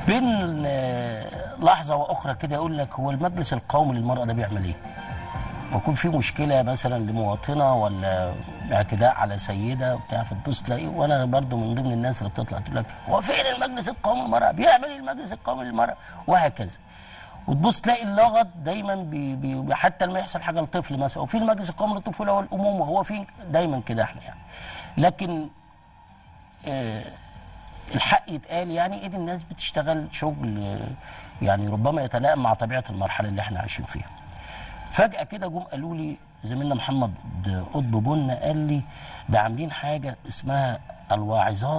بين آه، لحظه واخرى كده يقول لك هو المجلس القومي للمراه ده بيعمل ايه؟ ويكون في مشكله مثلا لمواطنه ولا اعتداء على سيده وبتاع فتبص تلاقي وانا برضو من ضمن الناس اللي بتطلع تقول لك هو فين المجلس القومي للمراه؟ بيعمل ايه المجلس القومي للمراه؟ وهكذا. وتبص تلاقي اللغط دايما بي بي حتى لما يحصل حاجه لطفل مثلا وفي المجلس القومي للطفوله والامومه هو فين دايما كده احنا يعني. لكن آه الحق يتقال يعني ان الناس بتشتغل شغل آه، يعني ربما يتلائم مع طبيعه المرحله اللي احنا عايشين فيها. فجاه كده جم قالوا لي زميلنا محمد قطب بن قال لي ده عاملين حاجه اسمها الواعظات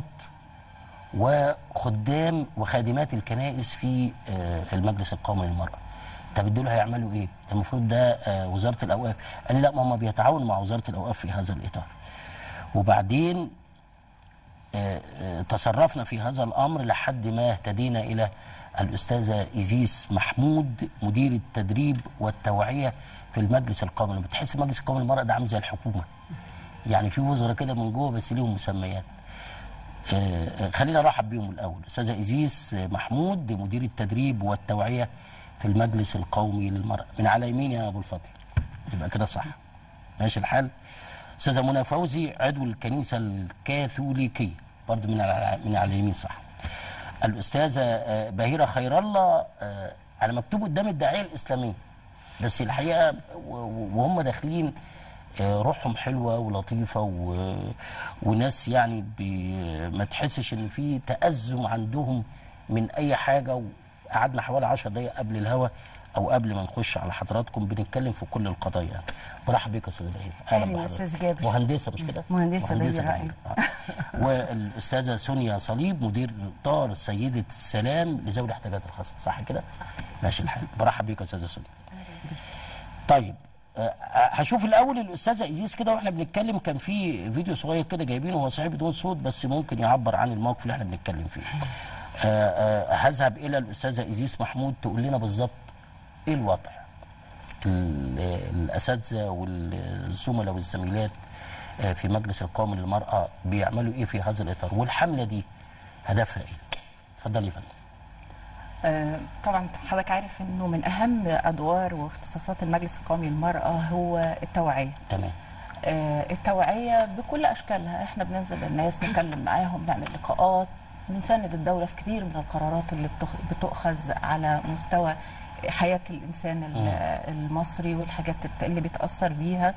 وخدام وخادمات الكنائس في آه، المجلس القومي للمراه. طب دول هيعملوا ايه؟ المفروض ده آه، وزاره الاوقاف. قال لي لا ما هم بيتعاونوا مع وزاره الاوقاف في هذا الاطار. وبعدين آه، آه، تصرفنا في هذا الامر لحد ما اهتدينا الى الاستاذه ايزيس محمود مدير التدريب والتوعيه في المجلس القومي لما تحس المجلس القومي للمراه ده عامل زي الحكومه يعني في وزراء كده من جوه بس ليهم مسميات آه، آه، خلينا نرحب بيهم الاول استاذه ايزيس محمود مدير التدريب والتوعيه في المجلس القومي للمراه من على يمين يا ابو الفضل يبقى كده صح ماشي الحال استاذه منى فوزي عضو الكنيسه الكاثوليكيه برضه من على من على اليمين صح الاستاذه آه، بهيره خير الله آه، انا مكتوب قدام الداعيه الاسلاميه بس الحقيقه و- و- وهم داخلين آه، روحهم حلوه ولطيفه و... وناس يعني بي... ما تحسش ان في تازم عندهم من اي حاجه وقعدنا حوالي 10 دقائق قبل الهوا او قبل ما نخش على حضراتكم بنتكلم في كل القضايا يعني. برحب بيك يا استاذه بهير أهلا بحضرتك. أستاذ جابر. مهندسه مش كده؟ مهندسة بهير، بهير. آه. والاستاذه سونيا صليب مدير اطار سيده السلام لذوي الاحتياجات الخاصه صح كده؟ ماشي الحال برحب بيك يا استاذه سونيا طيب آه، هشوف الاول الاستاذه ايزيس كده واحنا بنتكلم كان في فيديو صغير كده جايبينه هو صحيح بدون صوت بس ممكن يعبر عن الموقف اللي احنا بنتكلم فيه آه، آه، هذهب الى الاستاذه ايزيس محمود تقول لنا بالظبط ايه الوضع ال- الاساتذه والزملاء والزميلات آه، في مجلس القومي للمراه بيعملوا ايه في هذا الاطار والحمله دي هدفها ايه اتفضلي يا فندم آه، طبعا حضرتك عارف انه من اهم ادوار واختصاصات المجلس القومي للمراه هو التوعيه تمام آه، التوعيه بكل اشكالها احنا بننزل الناس نتكلم معاهم نعمل لقاءات بنساند الدوله في كتير من القرارات اللي بتخ- بتؤخذ على مستوى حياه الانسان ال- المصري والحاجات الت- اللي بيتاثر بيها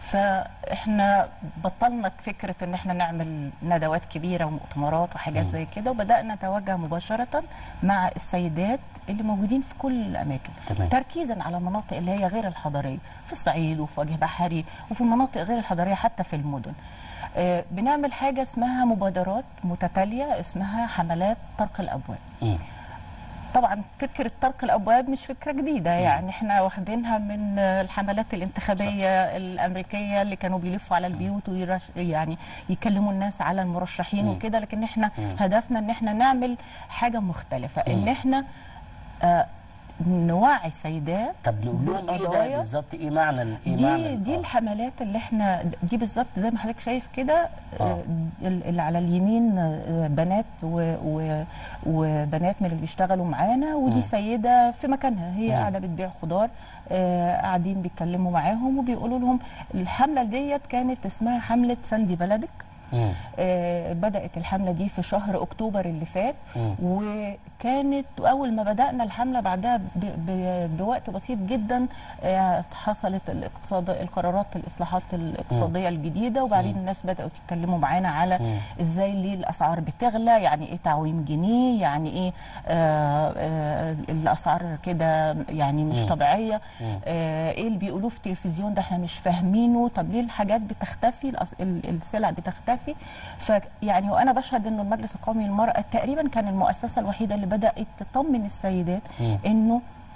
فاحنا بطلنا فكره ان احنا نعمل ندوات كبيره ومؤتمرات وحاجات زي كده وبدانا نتوجه مباشره مع السيدات اللي موجودين في كل الاماكن تمام. تركيزا على المناطق اللي هي غير الحضريه في الصعيد وفي وجه بحري وفي المناطق غير الحضريه حتى في المدن آه، بنعمل حاجه اسمها مبادرات متتاليه اسمها حملات طرق الابواب مم. طبعا فكره طرق الابواب مش فكره جديده يعني احنا واخدينها من آه، الحملات الانتخابيه الامريكيه اللي كانوا بيلفوا على البيوت ويرش يعني يكلموا الناس على المرشحين وكده لكن احنا هدفنا ان احنا نعمل حاجه مختلفه ان احنا آه، نوعي السيدات طب نقول لهم ايه ده بالقضايا. بالظبط ايه معنى ال- ايه معنى دي ال- دي آه. الحملات اللي احنا دي بالظبط زي ما حضرتك شايف كده آه. آه، اللي على اليمين آه، بنات و- و- وبنات من اللي بيشتغلوا معانا ودي سيده في مكانها هي مم. قاعده بتبيع خضار آه، قاعدين بيتكلموا معاهم وبيقولوا لهم الحمله ديت كانت اسمها حمله سندي بلدك مم. آه، بدأت الحملة دي في شهر أكتوبر اللي فات مم. وكانت أول ما بدأنا الحملة بعدها ب- ب- بوقت بسيط جدا آه، حصلت الاقتصاد القرارات الإصلاحات الاقتصادية الجديدة وبعدين الناس بدأوا يتكلموا معانا على مم. إزاي ليه الأسعار بتغلى يعني إيه تعويم جنيه يعني إيه آه، آه، الأسعار كده يعني مش طبيعية آه، إيه اللي بيقولوه في التلفزيون ده إحنا مش فاهمينه طب ليه الحاجات بتختفي الأس- ال- السلع بتختفي فيعني وانا بشهد انه المجلس القومي للمراه تقريبا كان المؤسسه الوحيده اللي بدات تطمن السيدات مم. انه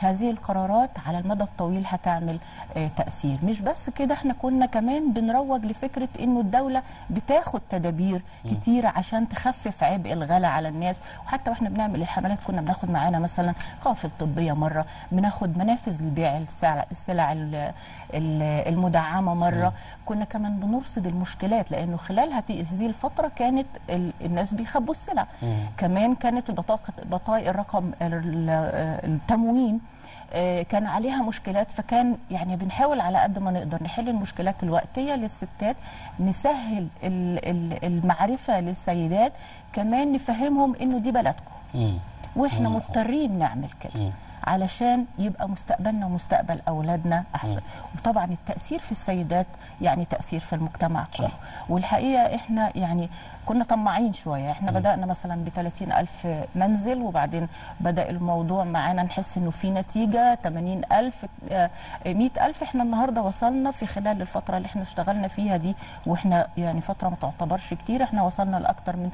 هذه القرارات على المدى الطويل هتعمل آه، تاثير مش بس كده احنا كنا كمان بنروج لفكره انه الدوله بتاخد تدابير كتيره عشان تخفف عبء الغلاء على الناس وحتى واحنا بنعمل الحملات كنا بناخد معانا مثلا قوافل طبيه مره بناخد منافذ لبيع السلع السلع ال- ال- المدعمه مره كنا كمان بنرصد المشكلات لانه خلال هذه هذه الفتره كانت ال- الناس بيخبوا السلع كمان كانت بطاقه بطايق الرقم ال- التموين آه، كان عليها مشكلات فكان يعني بنحاول على قد ما نقدر نحل المشكلات الوقتيه للستات نسهل ال- ال- المعرفه للسيدات كمان نفهمهم انه دي بلدكم مم. واحنا مم. مضطرين نعمل كده مم. علشان يبقى مستقبلنا ومستقبل اولادنا احسن وطبعا التاثير في السيدات يعني تاثير في المجتمع كله صح. والحقيقه احنا يعني كنا طماعين شويه احنا بدانا مثلا ب 30 الف منزل وبعدين بدا الموضوع معانا نحس انه في نتيجه 80 الف 100 الف احنا النهارده وصلنا في خلال الفتره اللي احنا اشتغلنا فيها دي واحنا يعني فتره ما تعتبرش كتير احنا وصلنا لاكثر من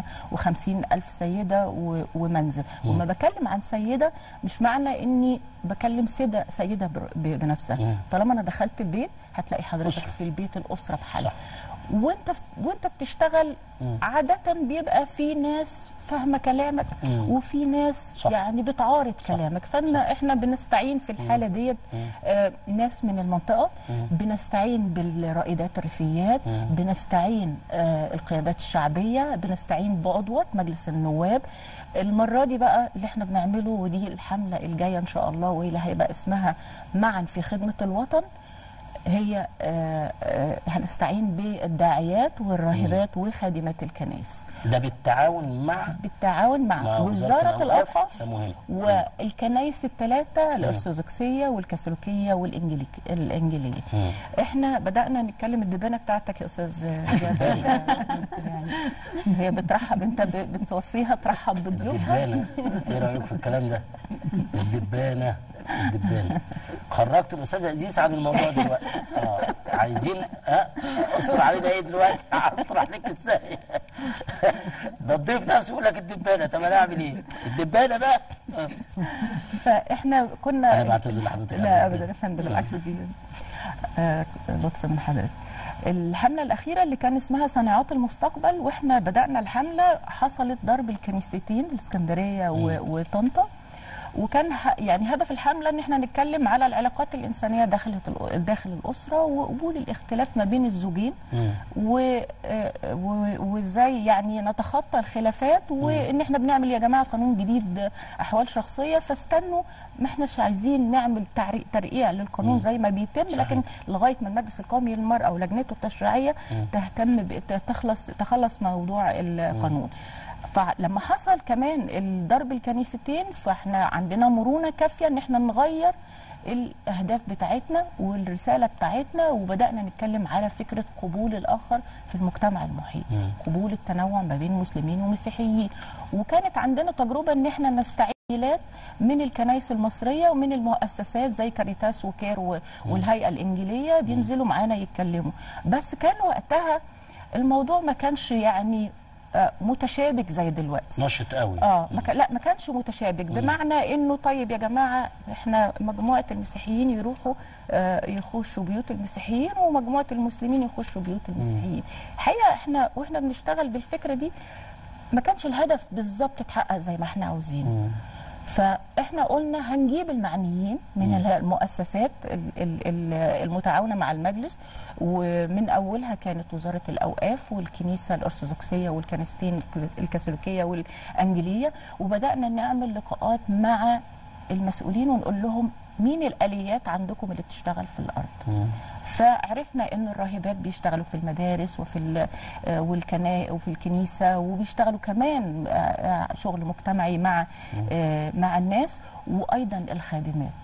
350 الف سيده و- ومنزل وما بكلم عن سيده مش معنى اني بكلم سيده سيده بر- ب- بنفسها مم. طالما انا دخلت البيت هتلاقي حضرتك أسرة. في البيت الاسره بحالها صح. وانت وانت بتشتغل مم. عاده بيبقى في ناس فاهمه كلامك مم. وفي ناس صح. يعني بتعارض كلامك فانا احنا بنستعين في الحاله ديت آه ناس من المنطقه بنستعين بالرائدات الريفيات بنستعين آه القيادات الشعبيه بنستعين بعضوات مجلس النواب المره دي بقى اللي احنا بنعمله ودي الحمله الجايه ان شاء الله واللي هيبقى اسمها معا في خدمه الوطن هي آه، آه، هنستعين بالداعيات والراهبات وخادمات الكنائس ده بالتعاون مع بالتعاون مع, مع وزاره الاوقاف ده مهم والكنائس الثلاثه الارثوذكسيه والكاثوليكيه والانجليك الانجيليه مم. احنا بدانا نتكلم الدبانه بتاعتك يا استاذ زياد يعني هي بترحب انت ب- بتوصيها ترحب بضيوفها الدبانة ايه رايك في الكلام ده الدبانة الدبانة خرجت الاستاذ عزيز عن الموضوع دلوقتي اه عايزين اه استر علينا ايه دلوقتي استر عليك ازاي ده الضيف نفسه يقول لك الدبانة طب انا اعمل ايه الدبانة بقى آه. فاحنا كنا انا بعتذر لحضرتك عن لا الدبانة. ابدا يا فندم بالعكس دي آه، لطف من حضرتك الحمله الاخيره اللي كان اسمها صناعات المستقبل واحنا بدانا الحمله حصلت ضرب الكنيستين الاسكندريه و- وطنطا وكان ه- يعني هدف الحمله ان احنا نتكلم على العلاقات الانسانيه داخل الأ- داخل الاسره وقبول الاختلاف ما بين الزوجين مم. و- آه، و- وازاي يعني نتخطى الخلافات وان احنا بنعمل يا جماعه قانون جديد احوال شخصيه فاستنوا ما احناش عايزين نعمل تعري- ترقيع للقانون زي ما بيتم صحيح. لكن لغايه ما المجلس القومي للمراه ولجنته التشريعيه تهتم ب- تخلص تخلص موضوع القانون فلما حصل كمان الضرب الكنيستين فاحنا عندنا مرونه كافيه ان احنا نغير الاهداف بتاعتنا والرساله بتاعتنا وبدانا نتكلم على فكره قبول الاخر في المجتمع المحيط مم. قبول التنوع ما بين مسلمين ومسيحيين وكانت عندنا تجربه ان احنا نستعين من الكنائس المصريه ومن المؤسسات زي كاريتاس وكير و- والهيئه الانجيليه بينزلوا معانا يتكلموا بس كان وقتها الموضوع ما كانش يعني آه، متشابك زي دلوقتي نشط قوي اه ما كان- لا ما كانش متشابك بمعنى انه طيب يا جماعه احنا مجموعه المسيحيين يروحوا آه يخشوا بيوت المسيحيين ومجموعه المسلمين يخشوا بيوت المسيحيين الحقيقه احنا واحنا بنشتغل بالفكره دي ما كانش الهدف بالظبط اتحقق زي ما احنا عاوزينه فاحنا قلنا هنجيب المعنيين من ال- المؤسسات ال- ال- ال- المتعاونه مع المجلس ومن اولها كانت وزاره الاوقاف والكنيسه الارثوذكسيه والكنيستين الكاثوليكيه والانجيليه وبدانا نعمل لقاءات مع المسؤولين ونقول لهم مين الاليات عندكم اللي بتشتغل في الارض فعرفنا ان الراهبات بيشتغلوا في المدارس وفي ال- آه، والكنا وفي الكنيسه وبيشتغلوا كمان آه، آه، شغل مجتمعي مع آه، مع الناس وايضا الخادمات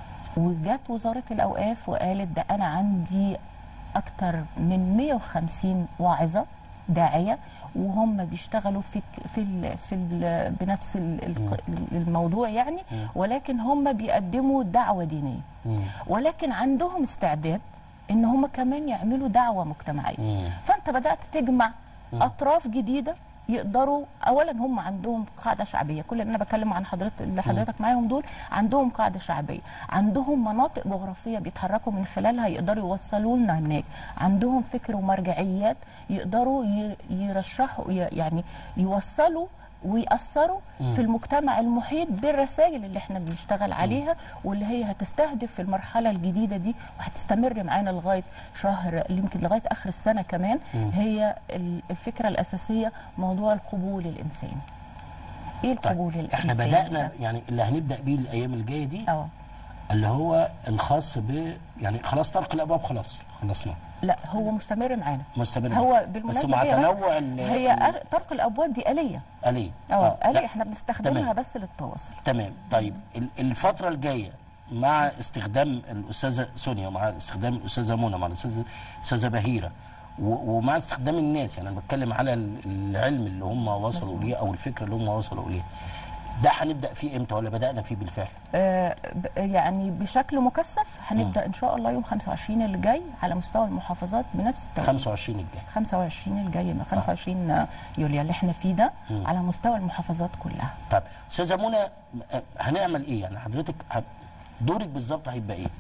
وجت وزاره الاوقاف وقالت ده انا عندي اكتر من 150 واعظه داعيه وهم بيشتغلوا في ك- في ال في ال بنفس ال- الق- الموضوع يعني ولكن هم بيقدموا دعوه دينيه مم. ولكن عندهم استعداد ان هم كمان يعملوا دعوه مجتمعيه مم. فانت بدات تجمع اطراف جديده يقدروا اولا هم عندهم قاعده شعبيه كل اللي انا بتكلم عن حضرتك اللي حضرتك معاهم دول عندهم قاعده شعبيه عندهم مناطق جغرافيه بيتحركوا من خلالها يقدروا يوصلوا لنا هناك عندهم فكر ومرجعيات يقدروا ي- يرشحوا ي- يعني يوصلوا ويأثروا في المجتمع المحيط بالرسائل اللي احنا بنشتغل عليها واللي هي هتستهدف في المرحلة الجديدة دي وهتستمر معانا لغاية شهر يمكن لغاية آخر السنة كمان هي ال- الفكرة الأساسية موضوع القبول الإنساني ايه القبول طيب الإنساني احنا بدانا ده؟ يعني اللي هنبدا بيه الايام الجايه دي اه اللي هو الخاص ب يعني خلاص طرق الابواب خلاص خلصنا لا هو مستمر معانا مستمر هو بس بالمناسبة مع هي بس- تنوع ال- هي ال- أر- طرق الأبواب دي آلية آلية اه لا، آلية احنا بنستخدمها تمام. بس للتواصل تمام طيب ال- الفترة الجاية مع استخدام الأستاذة سونيا ومع استخدام الأستاذة منى مع الأستاذة الأستاذة بهيرة و- ومع استخدام الناس يعني أنا بتكلم على ال- العلم اللي هم وصلوا إليه أو الفكرة اللي هم وصلوا إليه ده هنبدأ فيه إمتى ولا بدأنا فيه بالفعل؟ آه، ب- يعني بشكل مكثف هنبدا ان شاء الله يوم 25 اللي جاي على مستوى المحافظات بنفس التوقيت 25 الجاي 25 الجاي من 25 يوليو اللي احنا فيه ده على مستوى المحافظات كلها طيب أستاذة منى م- هنعمل إيه؟ يعني حضرتك ه- دورك بالظبط هيبقى إيه؟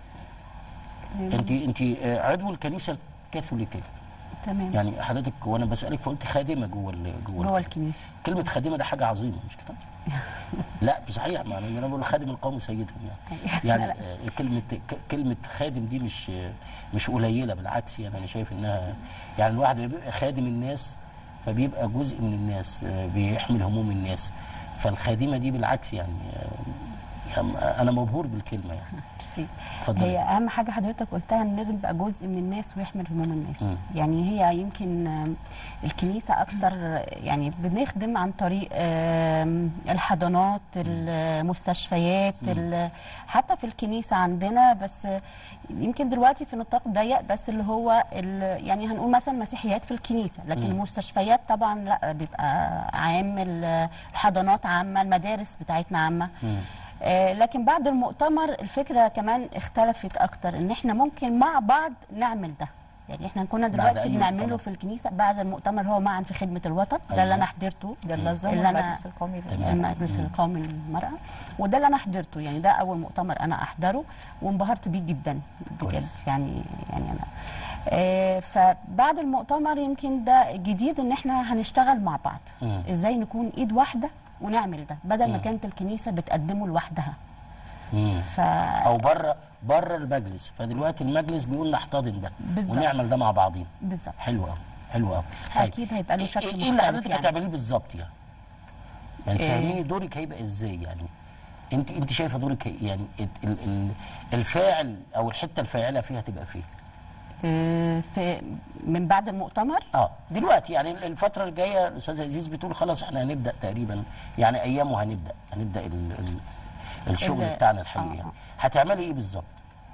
أنت أنت آه، عضو الكنيسة الكاثوليكية تمام يعني حضرتك وانا بسالك فقلت خادمه جوه ال- جوه جوه ال- الكنيسه كلمه خادمه ده حاجه عظيمه مش كده؟ لا صحيح معنى انا بقول خادم القوم سيدهم يعني يعني آه، كلمه ك- كلمه خادم دي مش آه، مش قليله بالعكس يعني انا شايف انها يعني الواحد لما بيبقى خادم الناس فبيبقى جزء من الناس آه، بيحمل هموم الناس فالخادمه دي بالعكس يعني آه، يعني انا مبهور بالكلمه يعني ميرسي اتفضلي. هي اهم حاجه حضرتك قلتها ان لازم يبقى جزء من الناس ويحمل هموم الناس مم. يعني هي يمكن آم، الكنيسه اكتر يعني بنخدم عن طريق آم، الحضانات المستشفيات ال- حتى في الكنيسه عندنا بس يمكن دلوقتي في نطاق ضيق بس اللي هو ال- يعني هنقول مثلا مسيحيات في الكنيسه لكن المستشفيات طبعا لا بيبقى عام ال- الحضانات عامه المدارس بتاعتنا عامه آه، لكن بعد المؤتمر الفكره كمان اختلفت اكتر ان احنا ممكن مع بعض نعمل ده يعني احنا كنا دلوقتي أي بنعمله مؤتمر؟ في الكنيسه بعد المؤتمر هو معا في خدمه الوطن ده أيوة. اللي انا حضرته ده اللي نظمه اللي أنا- المجلس القومي لل- تمام. المجلس القومي للمرأة وده اللي أنا حضرته يعني ده أول مؤتمر أنا أحضره وانبهرت بيه جدا بجد كويس. يعني يعني أنا آه فبعد المؤتمر يمكن ده جديد إن إحنا هنشتغل مع بعض مم. إزاي نكون إيد واحدة ونعمل ده بدل ما مم. كانت الكنيسة بتقدمه لوحدها مم. ف او بره بره المجلس فدلوقتي المجلس بيقول نحتضن ده بالظبط. ونعمل ده مع بعضين بالظبط حلو قوي حلو قوي أكيد هيبقى له شكل ايه اللي مختلف حضرتك يعني. هتعمليه بالظبط يعني يعني إيه. تفهميني دورك هيبقى ازاي يعني انت انت شايفه دورك هي- يعني ال- ال- ال- الفاعل او الحته الفاعله فيها تبقى فين آه في من بعد المؤتمر اه دلوقتي يعني الفتره الجايه الاستاذه عزيز بتقول خلاص احنا هنبدا تقريبا يعني ايام وهنبدا هنبدا ال ال الشغل ال- بتاعنا الحقيقي آه، يعني. آه. هتعملي ايه بالظبط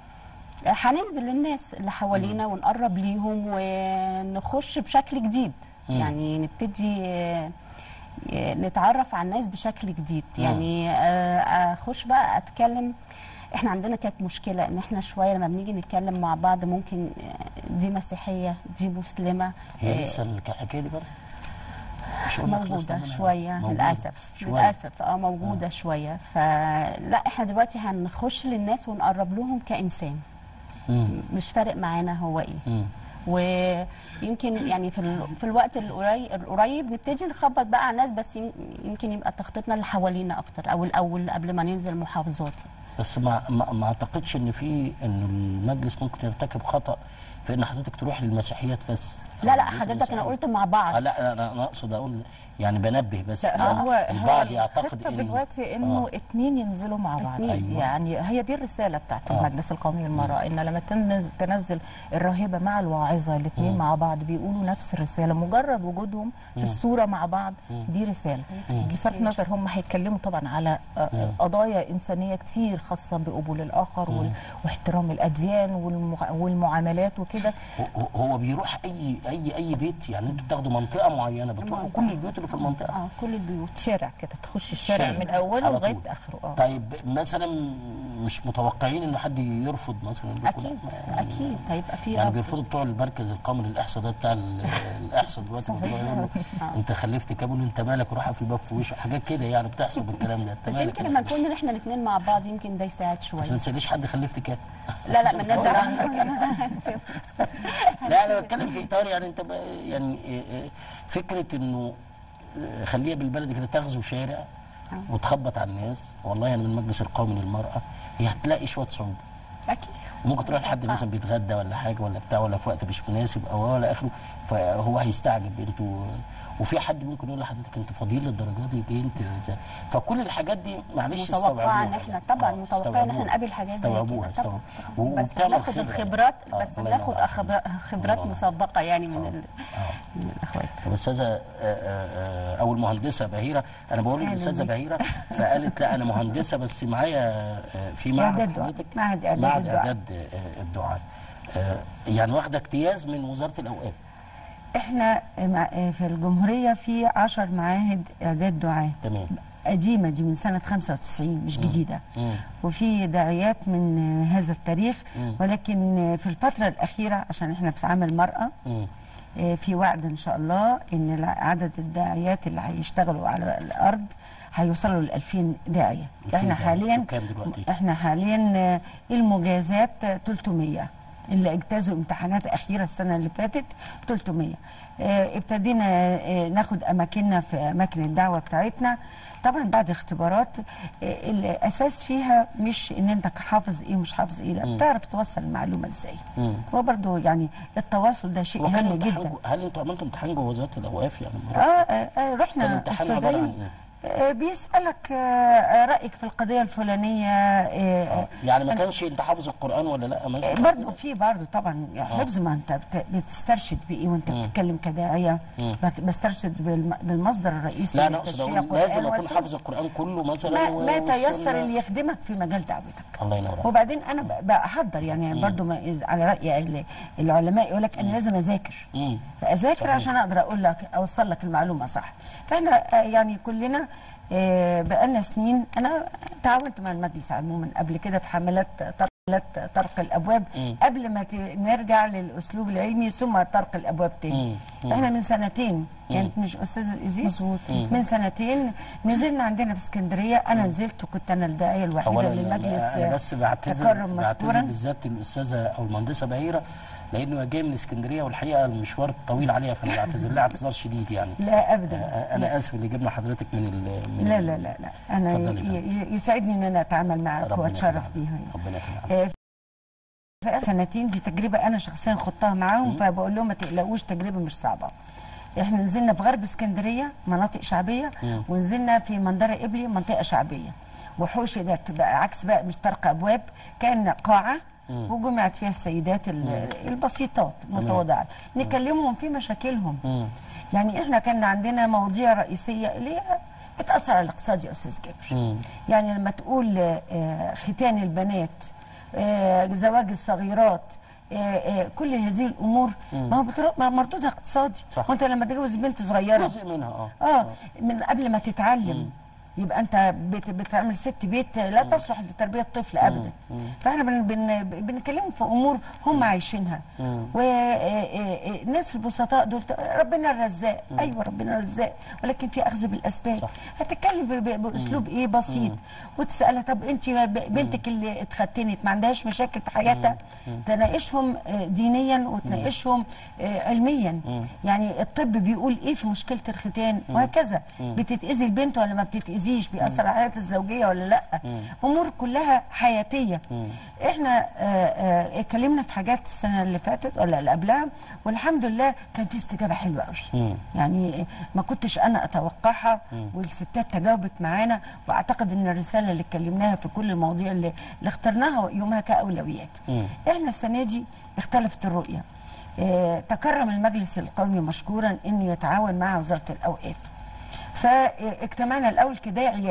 هننزل للناس اللي حوالينا ونقرب ليهم ونخش بشكل جديد مم. يعني نبتدي آه، آه، نتعرف على الناس بشكل جديد مم. يعني آه، اخش بقى اتكلم احنا عندنا كانت مشكله ان احنا شويه لما بنيجي نتكلم مع بعض ممكن آه، دي مسيحيه دي مسلمه هي آه، لسه الحكايه دي بره مش قلنا خلصنا موجودة منها؟ شوية موجودة. للأسف شوية. للأسف اه موجودة شوية فلا احنا دلوقتي هنخش للناس ونقرب لهم كإنسان مم. مش فارق معانا هو ايه مم. ويمكن يعني في ال... في الوقت القريب القريب نبتدي نخبط بقى على الناس بس يم- يمكن يبقى تخطيطنا اللي حوالينا اكتر او الاول قبل ما ننزل محافظات بس ما, ما, ما اعتقدش ان في ان المجلس ممكن يرتكب خطا في ان حضرتك تروح للمسيحيات بس لا لا أو حضرتك انا المسيحيات. قلت مع آه بعض لا انا انا اقصد اقول يعني بنبه بس لا يعني هو البعض هو يعتقد الخطة انه دلوقتي انه آه. اتنين ينزلوا مع بعض اتنين. أيوة. يعني هي دي الرساله بتاعت آه. المجلس القومي للمراه ان لما تنز- تنزل الراهبه مع الواعظه الاثنين مع بعض بيقولوا نفس الرساله مجرد وجودهم في الصوره مع بعض دي رساله بصرف نظر هم هيتكلموا طبعا على آه، قضايا انسانيه كتير خاصه بقبول الاخر وال- واحترام الاديان والمع- والمعاملات وكده كده هو- هو بيروح اي اي اي بيت يعني انتوا بتاخدوا منطقه معينه بتروحوا منطقة. كل البيوت اللي في المنطقه اه كل البيوت شارع كده تخش الشارع شارع من اوله على لغايه طول. اخره اه طيب مثلا مش متوقعين ان حد يرفض مثلا يقول لكم اكيد لا، ما- اكيد هيبقى في يعني رفض. بيرفضوا بتوع المركز القومي للاحصاء ده بتاع ال- الاحصاء دلوقتي صحيح. بيقولوا له انت خلفت كام انت مالك وراح في الباب في وشه حاجات كده يعني بتحصل بالكلام ده انت بس مالك يمكن يعني. لما نكون احنا الاثنين مع بعض يمكن ده يساعد شويه بس ما تساليش حد خلفت كام لا لا مالناش دعوه لا انا بتكلم في اطار يعني انت بقى- يعني إيه إيه فكره انه آه، خليها بالبلد كده تغزو شارع وتخبط على الناس والله انا من المجلس القومي للمراه هي هتلاقي شويه صعوبه اكيد وممكن تروح لحد مثلا بيتغدى ولا حاجه ولا بتاع ولا في وقت مش مناسب او ولا اخره فهو هيستعجب انتوا وفي حد ممكن يقول لحضرتك انت فضيل للدرجه دي جاي انت ده. فكل الحاجات دي معلش متوقعه ان استوعبوها. احنا طبعا آه، متوقعه ان استوعبوها. احنا نقابل حاجات زي استوعبوها كده استوعبوها طبعا بس وبتعمل بناخد خبرة الخبرات يعني. آه، بس الله بناخد ينور عليك. أخبار- خبرات الله. مسبقه يعني من ال- آه. من الاخوات الاستاذه آه، آه، آه، او المهندسه بهيره انا بقول أهلاً للاستاذه بيك. بهيره فقالت لا انا مهندسه بس معايا آه، في معهد إعداد دعاء. حضرتك معهد إعداد معهد الدعاء. اعداد آه، الدعاء آه، يعني واخده اجتياز من وزاره الاوقاف احنا مع- في الجمهورية في عشر معاهد إعداد دعاة تمام قديمة دي من سنة 95 مش جديدة مم. وفي داعيات من هذا التاريخ مم. ولكن في الفترة الأخيرة عشان احنا في عام المرأة مم. آه، في وعد ان شاء الله ان الع- عدد الداعيات اللي هيشتغلوا على الارض هيوصلوا ل 2000 داعيه 2000 احنا داعية. حاليا كام دلوقتي؟ احنا حاليا آه، المجازات آه، 300 اللي اجتازوا امتحانات اخيره السنه اللي فاتت 300 آه، ابتدينا آه، ناخد اماكننا في اماكن الدعوه بتاعتنا طبعا بعد اختبارات آه، الاساس فيها مش ان انت حافظ ايه مش حافظ ايه لا بتعرف توصل المعلومه ازاي مم. هو برضو يعني التواصل ده شيء وكان هام امتحان جدا جو- هل انتوا عملتوا امتحان جوه وزاره الاوقاف يعني اه آه، آه، كان رحنا الامتحان عباره عن استدعينا ايه؟ آه، بيسألك آه، آه، رأيك في القضية الفلانية آه، آه، يعني ما كانش انت حافظ القران ولا لا آه، مثلا برضو في برضو طبعا يعني حفظ ما انت بت- بتسترشد بايه وانت بتتكلم كداعيه بت- بسترشد بالم- بالمصدر الرئيسي لا انا اقصد للتشريع اقول لازم قرآن اكون وسنة. حافظ القران كله مثلا ما, و- ما تيسر والسنة. اللي يخدمك في مجال دعوتك الله ينور عليك وبعدين انا ب- بحضر يعني برضو ما إذ- على راي ال- العلماء يقول لك انا لازم اذاكر مم. فاذاكر صحيح. عشان اقدر اقول لك اوصل لك المعلومه صح فاحنا آه، يعني كلنا آه، بقالنا سنين انا تعاونت مع المجلس عموما قبل كده في حملات طرق حملات طرق الابواب مم. قبل ما ت- نرجع للاسلوب العلمي ثم طرق الابواب تاني مم. مم. احنا من سنتين كانت مش استاذ ازيس من سنتين نزلنا عندنا في اسكندريه انا نزلت وكنت انا الداعيه الوحيده اولا للمجلس انا بس بعتذر تكرم بعتذر مشكورا بالذات الاستاذه او المهندسه بهيره لانه جاي من اسكندريه والحقيقه المشوار طويل عليها فانا بعتذر لها اعتذار شديد يعني لا ابدا آه، انا اسف اللي جبنا حضرتك من ال من لا ال- لا لا لا انا اتفضلي يا ي- ي- يسعدني ان انا اتعامل معك ربنا واتشرف يخليك. بيها يعني. ربنا يخليك آه، في آخر سنتين دي تجربه انا شخصيا خضتها معاهم فبقول لهم ما تقلقوش تجربه مش صعبه احنا نزلنا في غرب اسكندريه مناطق شعبيه مم. ونزلنا في منظره قبلي منطقه شعبيه وحوش ده بقى عكس بقى مش طرق ابواب كان قاعه وجمعت فيها السيدات ال- البسيطات متواضعات نكلمهم في مشاكلهم مم. يعني احنا كان عندنا مواضيع رئيسيه اللي هي بتاثر على الاقتصاد يا استاذ جابر مم. يعني لما تقول آه، ختان البنات آه، زواج الصغيرات آه، آه، كل هذه الامور ما هو بتر- ما مردودها اقتصادي صح. وانت لما تتجوز بنت صغيره جزء منها اه اه من قبل ما تتعلم يبقى انت بت- بتعمل ست بيت لا تصلح لتربيه الطفل ابدا فاحنا بن بن بنتكلم في امور هم عايشينها والناس البسطاء دول ت- ربنا الرزاق ايوه ربنا الرزاق ولكن في اخذ بالاسباب صح. هتتكلم ب- ب- باسلوب ايه بسيط وتسالها طب انت ب- بنتك اللي اتختنت ما عندهاش مشاكل في حياتها تناقشهم آه، دينيا وتناقشهم آه، علميا يعني الطب بيقول ايه في مشكله الختان وهكذا بتتاذي البنت ولا ما بتتاذيش بيأثر على حياتها الزوجيه ولا لا امور كلها حياتيه احنا آه، آه، اتكلمنا في حاجات السنه اللي فاتت ولا اللي قبلها والحمد لله كان في استجابه حلوه قوي مم. يعني ما كنتش انا اتوقعها والستات تجاوبت معانا واعتقد ان الرساله اللي اتكلمناها في كل المواضيع اللي, اللي اخترناها يومها كاولويات مم. احنا السنه دي اختلفت الرؤيه اه تكرم المجلس القومي مشكورا انه يتعاون مع وزاره الاوقاف فاجتمعنا الاول كداعيات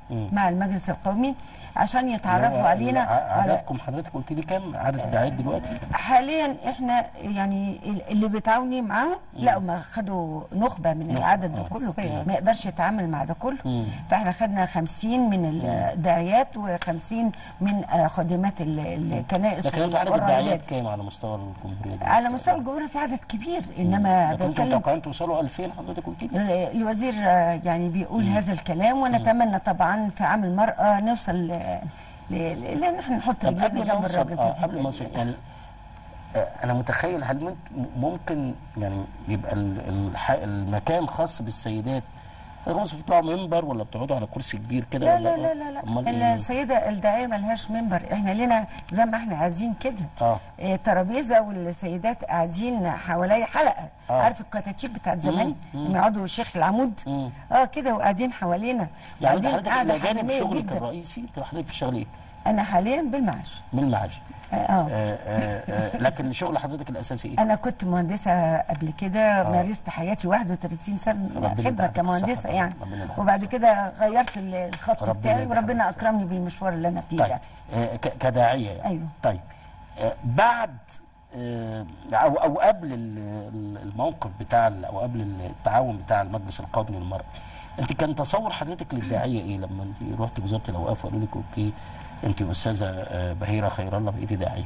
مع المجلس القومي عشان يتعرفوا هو علينا ع- على عددكم حضرتك قلت لي كام عدد الدعايات دلوقتي حاليا احنا يعني اللي بتعاوني معاهم لا ما خدوا نخبه من العدد ده كله ما يقدرش يتعامل مع ده كله فاحنا خدنا 50 من الداعيات و50 من آه، خادمات ال- الكنائس لكن انتوا عدد والراهبات. الدعايات كام على مستوى الجمهوريه دلوقتي؟ على مستوى الجمهوريه في عدد كبير انما لكن انتوا بتكلم متوقعين توصلوا 2000 حضرتك قلت لي؟ ال- الوزير آه، يعني بيقول هذا الكلام ونتمنى طبعا في عام المرأة نوصل ل- ل- ل- لان احنا نحط طب رجلنا قبل ما جنب اوصل الراجل في اه الحتة قبل ما دي. اوصل يعني آه، انا متخيل هل من- ممكن يعني يبقى ال- الح- المكان خاص بالسيدات هل هم بتطلعوا منبر ولا بتقعدوا على كرسي كبير كده لا ولا لا لا لا, أمال لا. إيه؟ السيدة الداعية ملهاش منبر احنا لنا زي ما احنا قاعدين كده اه إيه، ترابيزه والسيدات قاعدين حوالي حلقه آه. عارف الكتاتيب بتاعت زمان لما يقعدوا الشيخ العمود مم. اه كده وقاعدين حوالينا يعني انت قاعدين حضرتك قاعده الى جانب حميميه شغلك جدا الرئيسي انت حضرتك بتشتغلي ايه؟ انا حاليا بالمعاش من المعاش اه آه آه آه لكن شغل حضرتك الاساسي ايه؟ انا كنت مهندسه قبل كده مارست حياتي 31 سنه ربنا خدمه يديك كمهندسه الصحة يعني طبعاً. ربنا يديك وبعد كده غيرت ال- الخط ربنا بتاعي يديك وربنا الصحة. اكرمني بالمشوار اللي انا فيه طيب ده آه ك- كداعيه يعني أيوه. طيب آه بعد آه او او قبل ال- ال- الموقف بتاع ال- او قبل التعاون بتاع المجلس القومي للمراه انت كان تصور حضرتك للداعيه ايه لما انت رحت وزاره الاوقاف وقالوا لك اوكي انت استاذه آه، بهيره خير الله بقيتي داعيه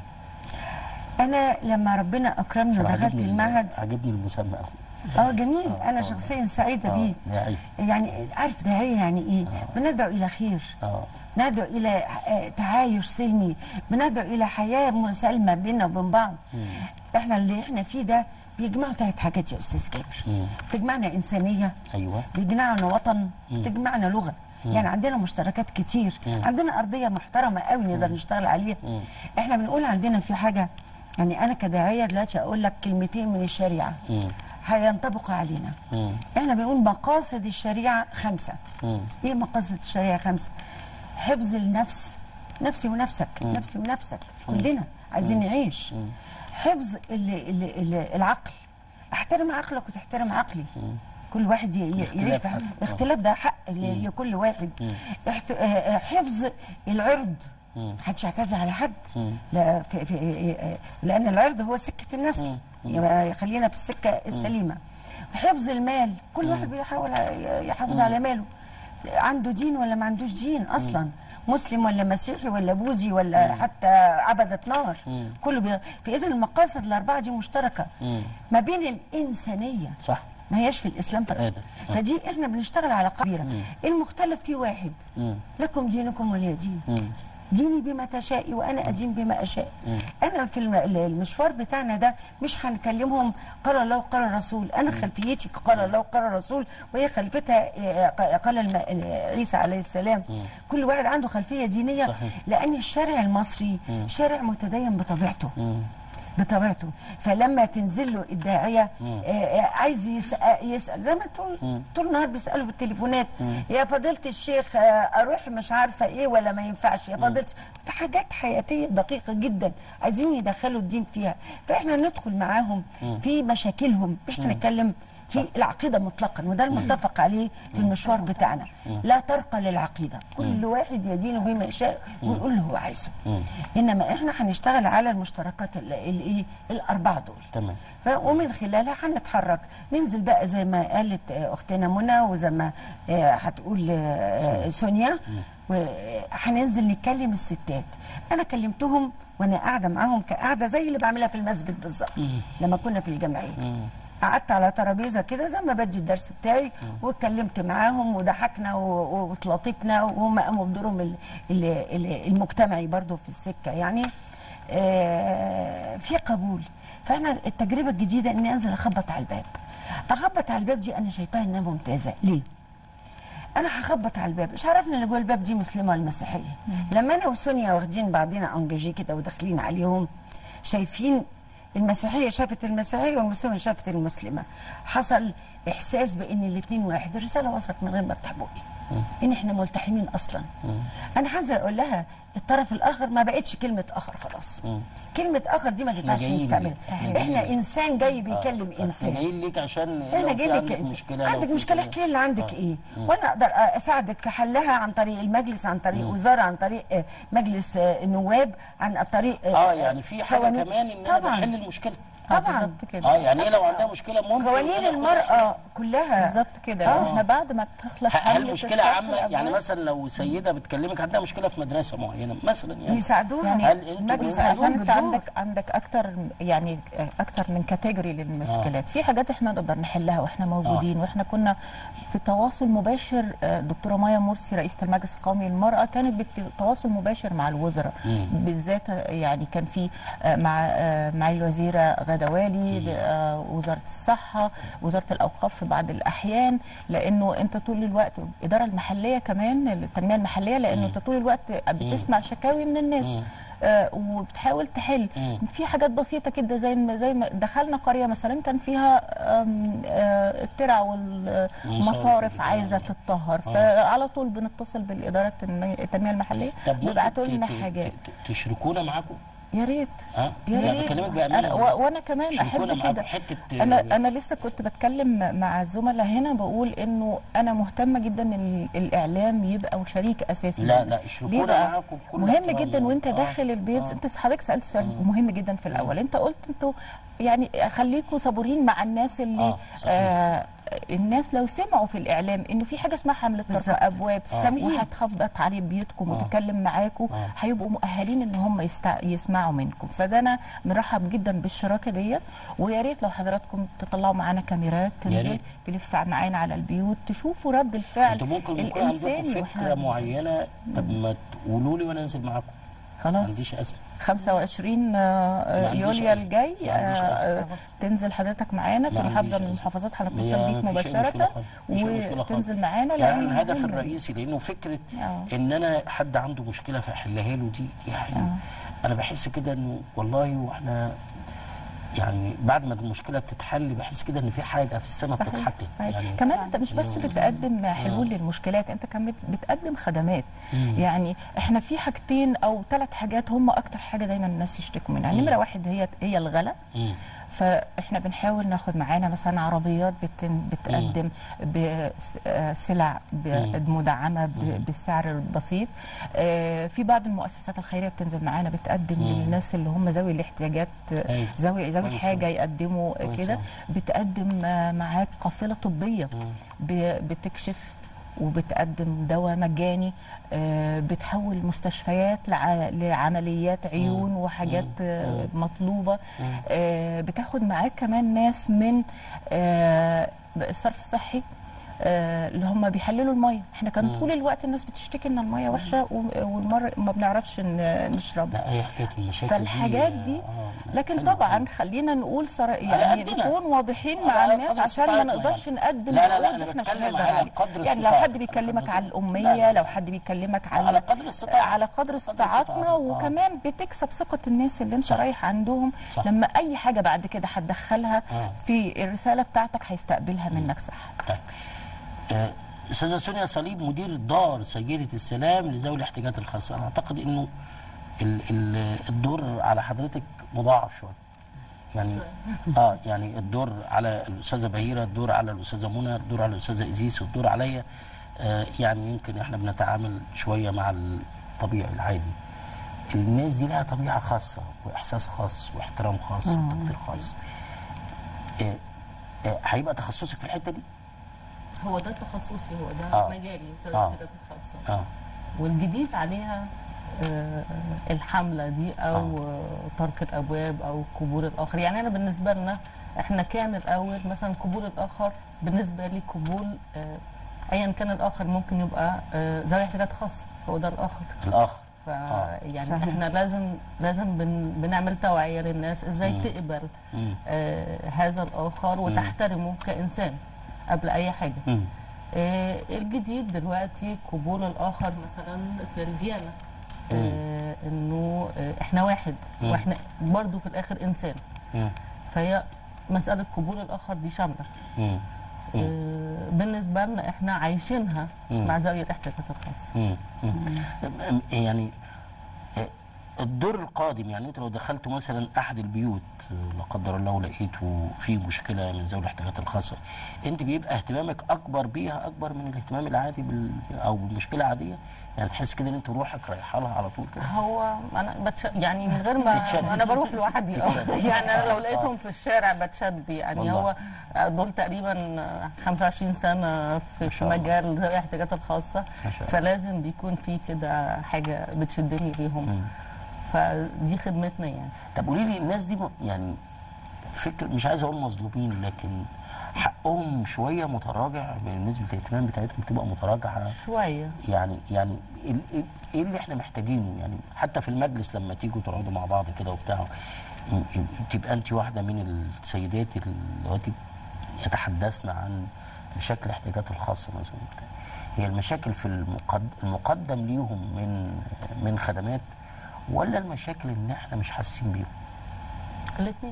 انا لما ربنا اكرمني صراحة ودخلت عجبني ال- المعهد عجبني المسمى قوي اه جميل انا شخصيا سعيده بيه داعيه يعني عارف داعيه يعني ايه بندعو الى خير اه بندعو الى آه، تعايش سلمي بندعو الى حياه مسالمه بيننا وبين بعض احنا اللي احنا فيه ده بيجمعوا ثلاث حاجات يا استاذ كامل بتجمعنا انسانيه ايوه بيجمعنا وطن بتجمعنا لغه يعني عندنا مشتركات كتير عندنا ارضيه محترمه قوي نقدر نشتغل عليها احنا بنقول عندنا في حاجه يعني انا كداعيه دلوقتي اقول لك كلمتين من الشريعه مم. هينطبقوا علينا مم. احنا بنقول مقاصد الشريعه خمسه مم. ايه مقاصد الشريعه خمسه حفظ النفس نفسي ونفسك نفسي ونفسك كلنا عايزين نعيش حفظ ال ال ال العقل احترم عقلك وتحترم عقلي كل واحد ي- ي- يعيش الاختلاف بحق حق. الاختلاف ده حق ل- لكل واحد احت... آه، آه، حفظ العرض محدش يعتدي على حد لا في في آه، لان العرض هو سكه النسل يبقى خلينا في السكه السليمه حفظ المال كل واحد بيحاول يحافظ على ماله عنده دين ولا ما عندوش دين اصلا مسلم ولا مسيحي ولا بوذي ولا حتى عبدة نار كله بي... فاذا المقاصد الاربعه دي مشتركه ما بين الانسانيه صح ما هياش في الاسلام فرق أبداً. آه. فدي احنا بنشتغل على قبيله المختلف فيه واحد مم. لكم دينكم ولي دين مم. ديني بما تشائي وانا ادين بما اشاء انا في الم- المشوار بتاعنا ده مش هنكلمهم قال الله وقال الرسول انا خلفيتي قال الله وقال الرسول وهي خلفتها آه، قال الم- عيسى عليه السلام كل واحد عنده خلفيه دينيه صحيح. لان الشارع المصري شارع متدين بطبيعته بطبيعته فلما تنزل له الداعيه آه، آه، عايز يسأل, يسال زي ما طول طول النهار بيسالوا بالتليفونات يا فضيله الشيخ آه، اروح مش عارفه ايه ولا ما ينفعش يا فضيله في حاجات حياتيه دقيقه جدا عايزين يدخلوا الدين فيها فاحنا ندخل معاهم في مشاكلهم مش هنتكلم في العقيده مطلقا وده المتفق عليه في المشوار بتاعنا لا ترقى للعقيده كل واحد يدين بما يشاء ويقول اللي هو عايزه انما احنا هنشتغل على المشتركات ال- الايه الاربعه دول تمام ف- ومن خلالها هنتحرك ننزل بقى زي ما قالت آه، اختنا منى وزي ما آه، هتقول آه، سونيا وهننزل نتكلم الستات انا كلمتهم وانا قاعده معاهم كقاعده زي اللي بعملها في المسجد بالظبط لما كنا في الجمعيه قعدت على ترابيزه كده زي ما بدي الدرس بتاعي واتكلمت معاهم وضحكنا و- واتلطفنا وهم قاموا بدورهم ال- ال- ال- المجتمعي برضو في السكه يعني آه، في قبول فاحنا التجربه الجديده اني انزل اخبط على الباب اخبط على الباب دي انا شايفاها انها ممتازه ليه انا هخبط على الباب مش عرفنا اللي جوه الباب دي مسلمه ولا مسيحيه لما انا وسونيا واخدين بعضنا انجاجي كده وداخلين عليهم شايفين المسيحيه شافت المسيحيه والمسلمه شافت المسلمه حصل احساس بان الاثنين واحد الرساله وصلت من غير ما افتح بقي ان احنا ملتحمين اصلا انا هنزل اقول لها الطرف الاخر ما بقتش كلمه اخر خلاص كلمه اخر دي ما تنفعش جايين نستعملها ليك. إحنا احنا جايين. انسان جاي بيكلم احنا انسان جايين ليك عشان احنا لو في جايين لك عندك كإنسان. مشكله لو عندك في مشكله كده. احكي لي اللي عندك ايه وانا اقدر اساعدك في حلها عن طريق المجلس عن طريق وزاره عن طريق آه، مجلس آه، النواب عن طريق اه يعني في حاجه قوانين- كمان ان انا طبعا بحل المشكله آه، طبعا بالظبط كده اه يعني هي لو عندها مشكله ممكن قوانين أنا آخد المراه كلها بالظبط كده آه. احنا بعد ما تخلص هل حملة مشكله الفتح عامه يعني الأبواب، مثلا لو سيده بتكلمك عندها مشكله في مدرسه معينه مثلا يعني بيساعدوها يعني هل انتوا المجلس بتساعدوها عشان يساعدوهم انت بالدور عندك عندك اكتر يعني اكتر من كاتيجوري للمشكلات في حاجات احنا نقدر نحلها واحنا موجودين واحنا كنا في تواصل مباشر آه، دكتوره مايا مرسي رئيسه المجلس القومي للمراه كانت بتواصل مباشر مع الوزراء بالذات آه، يعني كان في آه، مع آه، مع الوزيره غدا والي آه، وزاره الصحه وزاره الاوقاف في بعض الاحيان لانه انت طول الوقت الاداره المحليه كمان التنميه المحليه لانه انت طول الوقت بتسمع شكاوي من الناس آه، وبتحاول تحل في حاجات بسيطه كده زي ما زي ما دخلنا قريه مثلا كان فيها آم، آه، الترع والمصارف عايزه تتطهر فعلى طول بنتصل بالاداره التنمية- التنميه المحليه طب بيبعتوا ممكن لنا ت- ت- حاجات ت- تشركونا معاكم يا ريت ها يا لا ريت بكلمك أنا بامانه و- وانا كمان شاركونا احب معاكم كده حتة- انا انا لسه كنت بتكلم مع الزملاء هنا بقول انه انا مهتمه جدا ان الاعلام يبقى شريك اساسي لا لينا. لا اشركونا ليه بقى؟ معاكم بكل مهم احترام جدا يعني. وانت آه، داخل البيت آه. انت حضرتك سالت سؤال مهم جدا في الاول انت قلت انتوا يعني خليكم صبورين مع الناس اللي آه، صحيح. آه الناس لو سمعوا في الاعلام انه في حاجه اسمها حمله طرق بالظبط. ابواب تمهيد. وهتخبط على بيوتكم وتتكلم معاكم هيبقوا مؤهلين ان هم يستع... يسمعوا منكم فده انا مرحب جدا بالشراكه ديت ويا ريت لو حضراتكم تطلعوا معانا كاميرات تنزل ريت. تلف معانا على البيوت تشوفوا رد الفعل انتوا ممكن يكون عندكم الانساني فكره معينه طب ما تقولوا لي وانا انزل معاكم ما خلاص عنديش ازمه 25 ما آه، عنديش يوليو أزمة. الجاي ما عنديش آه، أزمة. آه، تنزل حضرتك معانا في ما محافظه عنديش من أزمة. المحافظات هي هنتصل بيك مفيش أي مشكلة مباشره خالص. مفيش أي مشكلة خالص. وتنزل معانا يعني لأن الهدف مهم. الرئيسي لانه فكره آه. ان انا حد عنده مشكله فاحلها له دي يعني انا بحس كده انه والله واحنا يعني بعد ما المشكله بتتحل بحس كده ان في حاجه في السماء صحيح بتتحقق صحيح يعني كمان انت مش بس بتقدم حلول للمشكلات انت كمان بتقدم خدمات يعني احنا في حاجتين او ثلاث حاجات هم اكتر حاجه دايما الناس يشتكوا منها نمره واحد هي هي الغلاء مم. فاحنا بنحاول ناخد معانا مثلا عربيات بتن بتقدم بسلع ب- مدعمه ب- بالسعر البسيط آه، في بعض المؤسسات الخيريه بتنزل معانا بتقدم للناس اللي هم ذوي الاحتياجات آه، أيوة. ذوي ذوي كويس حاجه يقدموا آه، كويس كده أوي. بتقدم آه، معاك قافله طبيه ب- بتكشف وبتقدم دواء مجاني آه، بتحول مستشفيات لع- لعمليات عيون وحاجات آه، مطلوبه آه، بتاخد معاك كمان ناس من آه، الصرف الصحي آه، اللي هم بيحللوا الميه احنا كان طول الوقت الناس بتشتكي ان الميه وحشه و- والمره ما بنعرفش ن- نشربها لا هي حكايه المشاكل فالحاجات دي آه، لكن حلوة. طبعا خلينا نقول صرا يعني قدنا. نكون واضحين على مع قدر الناس عشان ما استطاعتنا نقدرش يعني. نقدم لا، لا، لا، عقود أنا احنا مش بتكلم هنقدر على عليه. قدر يعني لو استطاعتنا. حد بيكلمك على لا، الاميه لا. لو حد بيكلمك على على قدر الاستطاعة. على قدر استطاعتنا استطاعتنا. آه. وكمان بتكسب ثقه الناس اللي انت صح. رايح عندهم صح. لما اي حاجه بعد كده هتدخلها آه. في الرساله بتاعتك هيستقبلها منك صح طيب آه، استاذه سونيا صليب مدير دار سيده السلام لذوي الاحتياجات الخاصه انا اعتقد انه ال- ال- الدور على حضرتك مضاعف شويه يعني اه يعني الدور على الاستاذه بهيره الدور على الاستاذه منى الدور على الاستاذه ازيس والدور عليا آه يعني يمكن احنا بنتعامل شويه مع الطبيعي العادي الناس دي لها طبيعه خاصه واحساس خاص واحترام خاص وتقدير خاص آه، آه، هيبقى تخصصك في الحته دي هو ده تخصصي هو ده آه. مجالي سواء آه. الاحتياجات الخاصه اه والجديد عليها آه، الحمله دي او آه. ترك الابواب او قبول الاخر يعني انا بالنسبه لنا احنا كان الاول مثلا قبول الاخر بالنسبه لي قبول آه، ايا كان الاخر ممكن يبقى آه، ذوي احتياجات خاصه هو ده الاخر الاخر ف آه. يعني صحيح. احنا لازم لازم بن بنعمل توعيه للناس ازاي تقبل مم. آه هذا الاخر وتحترمه كانسان قبل اي حاجه مم. آه الجديد دلوقتي قبول الاخر مثلا في الديانه آه انه آه احنا واحد مم. واحنا برضو في الاخر انسان مم. فهي مساله قبول الاخر دي شامله مم. آه، بالنسبه لنا احنا عايشينها مم. مع ذوي الاحتياجات الخاصه مم. مم. يعني آه، الدور القادم يعني انت لو دخلت مثلا احد البيوت آه، لا قدر الله ولقيته في مشكله من ذوي الاحتياجات الخاصه انت بيبقى اهتمامك اكبر بيها اكبر من الاهتمام العادي بال او بالمشكله العاديه يعني تحس كده ان انت روحك رايحه لها على طول كده هو انا بتش... يعني من غير ما تتشد. انا بروح لوحدي اه تتشد. يعني انا لو لقيتهم في الشارع بتشد يعني والله. هو دول تقريبا 25 سنه في, في شاء الله. مجال ذوي الاحتياجات الخاصه ما شاء الله. فلازم بيكون في كده حاجه بتشدني ليهم فدي خدمتنا يعني طب قولي لي الناس دي م- يعني فكر مش عايز اقول مظلومين لكن حقهم شويه متراجع من نسبه الاهتمام بتاعتهم بتبقى متراجعه شويه يعني يعني يعني ال- ال- ايه اللي احنا محتاجينه يعني حتى في المجلس لما تيجوا تقعدوا مع بعض كده وبتاع م- م- تبقى انت واحده من السيدات اللي يتحدثن عن مشاكل الاحتياجات الخاصه مثلا وبتاع. هي المشاكل في المقد- المقدم ليهم من من خدمات ولا المشاكل ان احنا مش حاسين بيهم الاثنين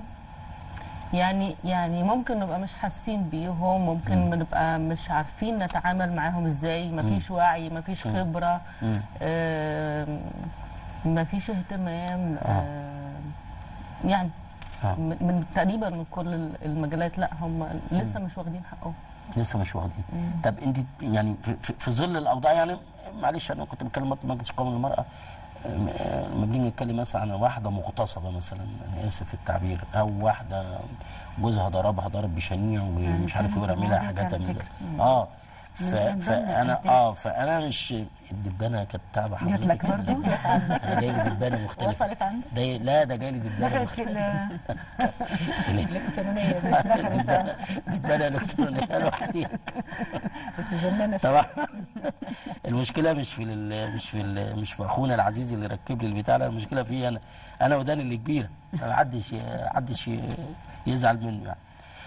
يعني يعني ممكن نبقى مش حاسين بيهم ممكن نبقى مش عارفين نتعامل معاهم ازاي مفيش وعي مفيش خبرة مم. آم، مفيش اهتمام آم، يعني آه. من من تقريبا من كل المجالات لا هم لسه مش واخدين حقهم لسه مش واخدين طب انت يعني في, في, في ظل الاوضاع يعني معلش انا كنت بتكلم برضه مجلس القومي للمراه أم، آه، لما بنيجي نتكلم مثلا عن واحده مغتصبه مثلا انا اسف في التعبير او واحده جوزها ضربها ضرب بشنيع ومش عارف يقول اعملها المواضيع حاجات دي على من فكرة. اه ف من ضمن فانا الأهداف. اه فانا مش الدبانه كانت تعبه جات حضرتك لك برضه انا جاي لي دبانه مختلفه وصلت عندك ده لا ده جاي لي دبانه دخلت في مختلفه ال- الالكترونيه دي دخلت دبانه الكترونيه لوحديها بس زماننا طبعا المشكله مش في ال مش في ال مش في اخونا العزيز اللي ركب لي البتاع لا المشكله في انا انا وداني اللي كبيره ما حدش حدش يزعل مني يعني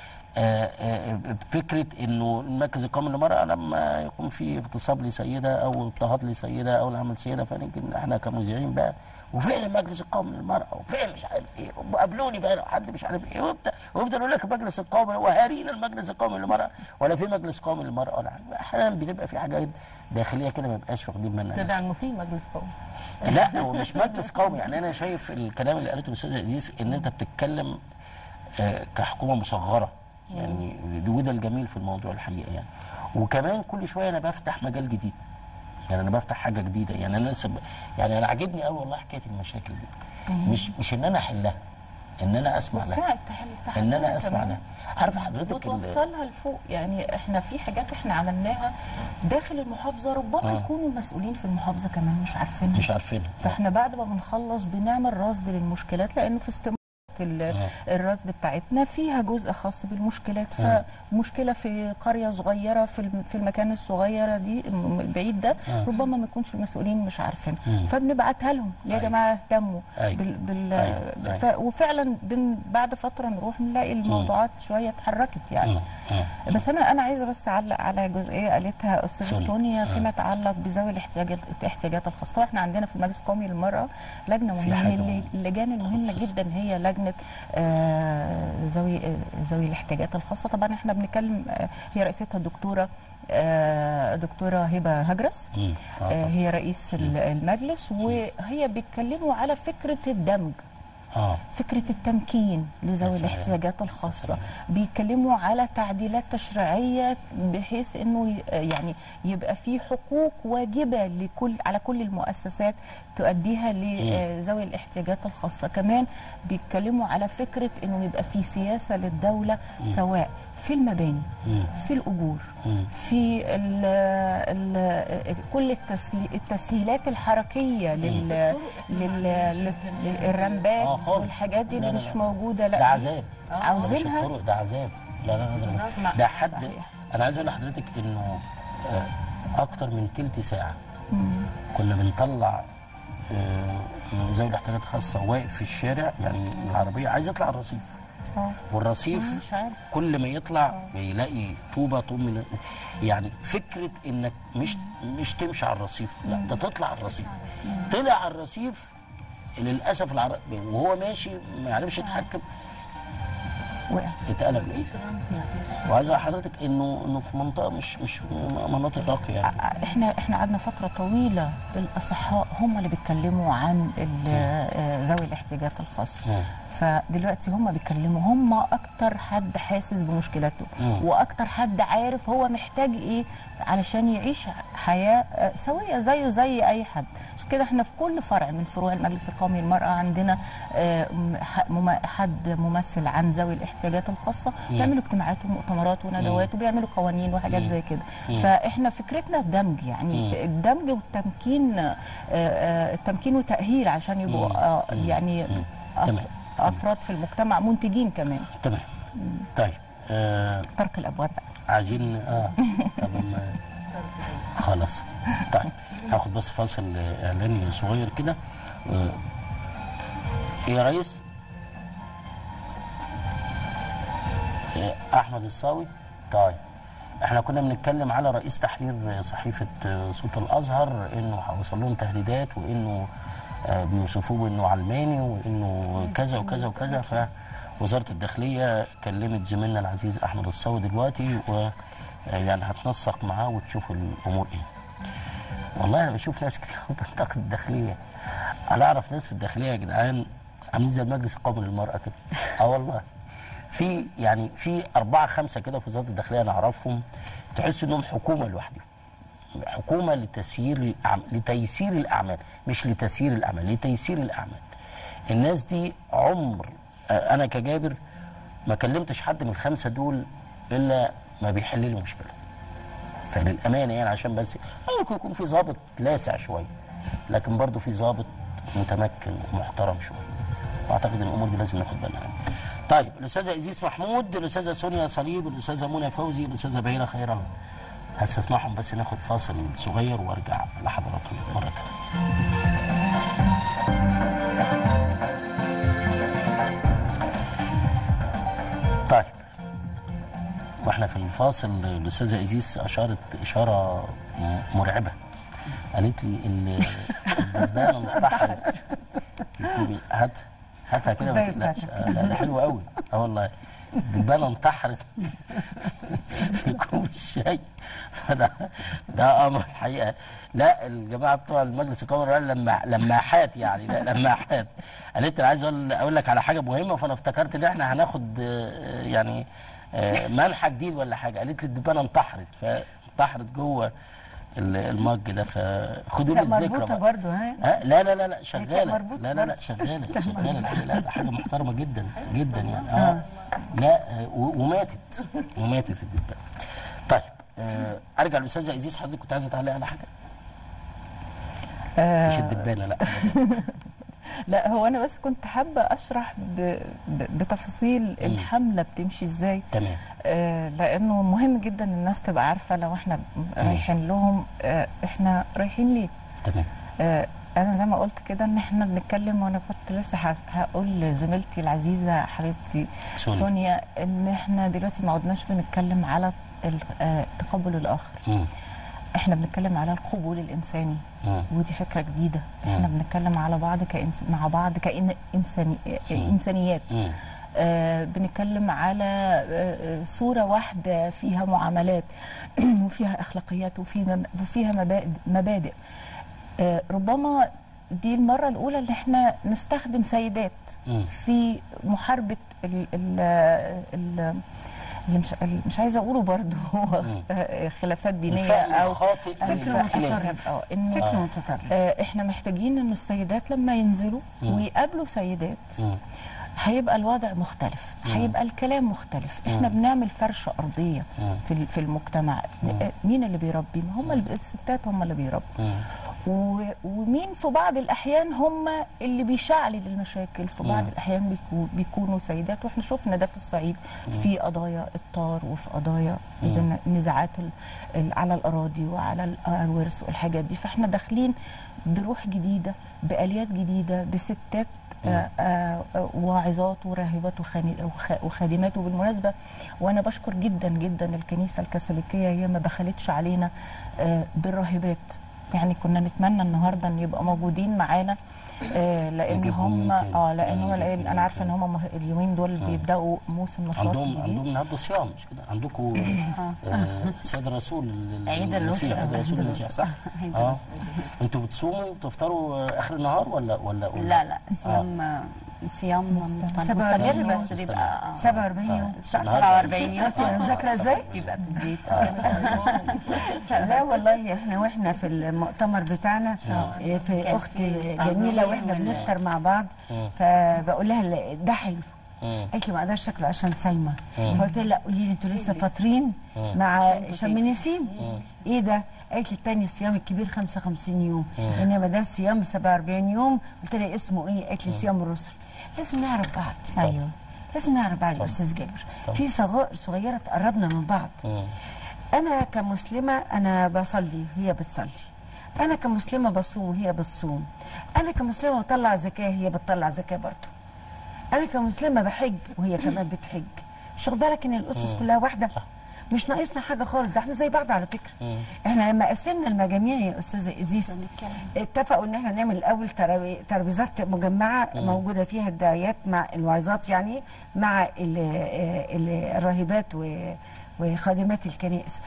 آه، آه، فكره انه المركز القومي للمراه لما يكون في اغتصاب لسيده او اضطهاد لسيده او لعمل سيده فيمكن احنا كمذيعين بقى وفين المجلس القومي للمراه وفين مش عارف ايه وقابلوني بقى لو حد مش عارف ايه وبتاع ويفضل يقول لك المجلس القومي وهارينا المجلس القومي للمراه ولا في مجلس قومي للمراه ولا حاجه احيانا بنبقى في حاجات داخليه كده ما بيبقاش واخدين منها طلع انه في مجلس قومي لا هو مش مجلس قومي يعني انا شايف الكلام اللي قالته الاستاذه ازيز ان انت بتتكلم آه، كحكومه مصغره يعني وده الجميل في الموضوع الحقيقه يعني وكمان كل شويه انا بفتح مجال جديد يعني انا بفتح حاجه جديده يعني انا لسه ب... يعني انا عاجبني قوي والله حكايه المشاكل دي مش مش ان انا احلها ان انا اسمع لها وتساعد تحل في ان انا حلها اسمع كمان. لها عارفه حضرتك ال- وتوصلها لفوق يعني احنا في حاجات احنا عملناها داخل المحافظه ربما آه. يكونوا المسؤولين في المحافظه كمان مش عارفينها مش عارفينها فاحنا بعد ما بنخلص بنعمل رصد للمشكلات لانه في استمارة ال- آه. الرصد بتاعتنا فيها جزء خاص بالمشكلات آه. فمشكله في قريه صغيره في الم- في المكان الصغيره دي الم- البعيد ده آه. ربما ما يكونش المسؤولين مش عارفينها مم. فبنبعتها لهم يا أيوة. جماعه اهتموا أيوة. بال بال أيوة. ف وفعلا بن بعد فتره نروح نلاقي الموضوعات شويه اتحركت يعني آه، آه. بس انا انا عايزه بس اعلق على جزئيه قالتها استاذه سونيا. سونيا آه. فيما يتعلق بذوي الاحتياجات الاحتياجات الخاصه طبعا احنا عندنا في المجلس القومي للمراه لجنه في مهمه حاجة من اللي- اللجان المهمه مخصصة. جدا هي لجنه آه، ذوي آه، ذوي الاحتياجات الخاصه طبعا احنا بنتكلم آه، هي رئيستها الدكتوره آه، دكتوره هبه هجرس مم. آه، آه، آه. هي رئيس ال- المجلس وهي بيتكلموا على فكره الدمج اه فكرة التمكين يا لذوي سلام. الاحتياجات الخاصة بيتكلموا على تعديلات تشريعية بحيث انه ي- يعني يبقى في حقوق واجبة لكل على كل المؤسسات تؤديها لذوي الاحتياجات الخاصة كمان بيتكلموا على فكرة انه يبقى في سياسة للدولة سواء في المباني مم. في الأجور مم. في ال ال كل التسلي- التسهيلات الحركية لل لل- لل- للرمبات آه، خالص. والحاجات دي لا، لا، اللي لا. مش موجودة لا ده عذاب آه. ده مش عاوزينها الطرق ده عذاب لا لا لا, لا. بالظبط. ده حد صحيح. انا عايز اقول لحضرتك انه آه، اكتر من تلت ساعه كنا بنطلع آه، ذوي الاحتياجات الخاصه واقف في الشارع يعني العربيه عايز يطلع الرصيف آه. والرصيف مش عارف كل ما يطلع بيلاقي طوبه طوب من يعني فكره انك مش مش تمشي على الرصيف لا ده تطلع على الرصيف طلع على الرصيف للاسف العربي وهو ماشي ما يعرفش يتحكم وقع اتقلب لايه وعايز أقول لحضرتك انه انه في منطقه مش مش مناطق راقيه يعني احنا احنا قعدنا فتره طويله الاصحاء هم اللي بيتكلموا عن ال- آه، ذوي الاحتياجات الخاصه مم. فدلوقتي هم بيتكلموا هم اكتر حد حاسس بمشكلته مم. واكتر حد عارف هو محتاج ايه علشان يعيش حياه آه، سويه زيه زي اي حد عشان كده احنا في كل فرع من فروع المجلس القومي للمراه عندنا آه، م- ح- مم- حد ممثل عن ذوي الاحتياجات الخاصه بيعملوا اجتماعات ومؤتمرات وندوات وبيعملوا قوانين وحاجات زي كده فاحنا فكرتنا الدمج يعني الدمج والتمكين آه، آه، التمكين وتاهيل عشان يبقوا آه، يعني أف- تمام. افراد في المجتمع منتجين كمان تمام طيب آه ترك الابواب بقى عايزين اه طب ما خلاص طيب هاخد بس فاصل اعلاني صغير كده آه، ايه يا ريس آه، احمد الصاوي طيب احنا كنا بنتكلم على رئيس تحرير صحيفه آه، صوت الازهر انه هيوصل لهم تهديدات وانه آه، بيوصفوه بانه علماني وانه كذا وكذا وكذا فوزاره الداخليه كلمت زميلنا العزيز احمد الصاوي دلوقتي و آه، يعني هتنسق معاه وتشوف الامور ايه. والله انا بشوف ناس كتير بتنتقد الداخليه. انا اعرف ناس في الداخليه يا جدعان عاملين زي المجلس القومي للمراه كده. اه والله. في يعني في اربعه خمسه كده في وزاره الداخليه انا اعرفهم تحس انهم حكومه لوحدهم. حكومه لتسيير الأعمال لتيسير الاعمال مش لتسيير الاعمال لتيسير الاعمال الناس دي عمر آه، انا كجابر ما كلمتش حد من الخمسه دول الا ما بيحل لي مشكله فللامانه يعني عشان بس ممكن يكون في ضابط لاسع شويه لكن برضه في ضابط متمكن ومحترم شويه واعتقد ان الامور دي لازم ناخد بالنا منها طيب الاستاذه ازيس محمود الاستاذه سونيا صليب الاستاذه منى فوزي الاستاذه بهيره خير الله هستسمعهم بس ناخد فاصل صغير وارجع لحضراتكم مره ثانيه طيب واحنا في الفاصل الاستاذه ازيس اشارت اشاره م- مرعبه قالت لي ال- الدبانه انتحرت قلت لي هات هاتها كده ما الكوباية تقلقش آه، لا ده حلو قوي اه والله الدبانه انتحرت في كوب الشاي فده ده امر الحقيقه لا الجماعه بتوع المجلس القومي قال لما لماحات يعني لا لماحات قالت لي عايز اقول اقول لك على حاجه مهمه فانا افتكرت ان احنا هناخد آه، يعني آه، منحى جديد ولا حاجه قالت لي الدبانه انتحرت فانتحرت جوه ال- المج ده فخدوا لي لا الذكرى مربوطه بقى. برضه ها ها لا لا لا لا شغاله مربوطة لا لا لا برضه. شغاله شغاله الحقيقة. لا ده حاجه محترمه جدا جدا يعني اه لا آه، و- وماتت وماتت الدبانه طيب آه ارجع للاستاذه ازيز حضرتك كنت عايزه تعلق على حاجه مش الدبانه لا لا هو انا بس كنت حابه اشرح ب... ب... بتفاصيل الحمله بتمشي ازاي تمام آه، لانه مهم جدا الناس تبقى عارفه لو احنا رايحين لهم آه، احنا رايحين ليه تمام آه، انا زي ما قلت كده ان احنا بنتكلم وانا كنت لسه ه- هقول لزميلتي العزيزه حبيبتي سونيا. سونيا ان احنا دلوقتي ما عدناش بنتكلم على ال- آه، تقبل الاخر مم. احنا بنتكلم على القبول الانساني مم. ودي فكره جديده احنا مم. بنتكلم على بعض كإنس... مع بعض كإن إنساني... آه، انسانيات مم. آه بنتكلم على آه آه، صوره واحده فيها معاملات وفيها اخلاقيات وفي مم... وفيها مبادئ, مبادئ. آه ربما دي المره الاولى اللي احنا نستخدم سيدات مم. في محاربه ال... ال... ال... اللي مش اللي مش عايزه اقوله برضه هو مم. آه، خلافات دينيه الفهم او الخاطئ فكر للخلاف. متطرف. اه انه فكر متطرف آه، احنا محتاجين ان السيدات لما ينزلوا مم. ويقابلوا سيدات مم. هيبقى الوضع مختلف هيبقى الكلام مختلف احنا مم. بنعمل فرشه ارضيه مم. في ال- في المجتمع آه، مين اللي بيربي ما هم اللي- الستات هم اللي بيربوا مم. و- ومين في بعض الاحيان هم اللي بيشعلل المشاكل في بعض مم. الاحيان بيكو- بيكونوا سيدات واحنا شفنا ده في الصعيد في قضايا الطار وفي قضايا زن- نزاعات ال- ال- على الاراضي وعلى ال- الورث والحاجات دي فاحنا داخلين بروح جديده باليات جديده بستات آه، آه، آه، واعظات وراهبات وخاني- وخ- وخادمات وبالمناسبه وانا بشكر جدا جدا الكنيسه الكاثوليكيه هي ما بخلتش علينا آه، بالراهبات يعني كنا نتمنى النهارده ان يبقى موجودين معانا آه، لان يجيبهم هم يوم تاني. اه لان هم يجيبهم لأن يوم انا عارفه ان تاني. هم مه- اليومين دول بيبداوا موسم نشاط عندهم جديد عندهم النهارده صيام مش كده عندكم آه سيد الرسول ال- عيد المسيح الرسل. عيد الرسول المسيح صح؟ عيد اه الرسل. انتوا بتصوموا تفطروا آه، اخر النهار ولا ولا ولا لا لا صيام صيام سبعة مستمر وأربعين بس بيبقى آه، 47 يوم صح، النهاردة 47 يوم شفتي انا مذاكره ازاي؟ بيبقى بالزيت لا والله احنا واحنا في المؤتمر بتاعنا آه، في اخت جميله واحنا بنفطر مع بعض فبقول لها لا، ده حلو مم. قالت لي ما اقدرش اكله عشان صايمه فقلت لها لا قولي لي انتوا لسه فاطرين مع شم نسيم ايه ده؟ قالت لي التاني الصيام الكبير 55 يوم انما ده الصيام 47 يوم قلت لها اسمه ايه؟ قالت لي صيام الرسل لازم نعرف بعض ايوه لازم نعرف بعض يا استاذ جابر في صغائر صغيره تقربنا من بعض مم. انا كمسلمه انا بصلي هي بتصلي انا كمسلمه بصوم وهي بتصوم انا كمسلمه بطلع زكاه هي بتطلع زكاه برضه انا كمسلمه بحج وهي كمان بتحج مش واخد بالك ان الاسس كلها واحده مش ناقصنا حاجه خالص ده احنا زي بعض على فكره احنا لما قسمنا المجاميع يا استاذه ازيس اتفقوا ان احنا نعمل الاول ترابي- ترابيزات مجمعه موجوده فيها الداعيات مع الواعظات يعني مع ال- ال- الراهبات و وخادمات الكنائس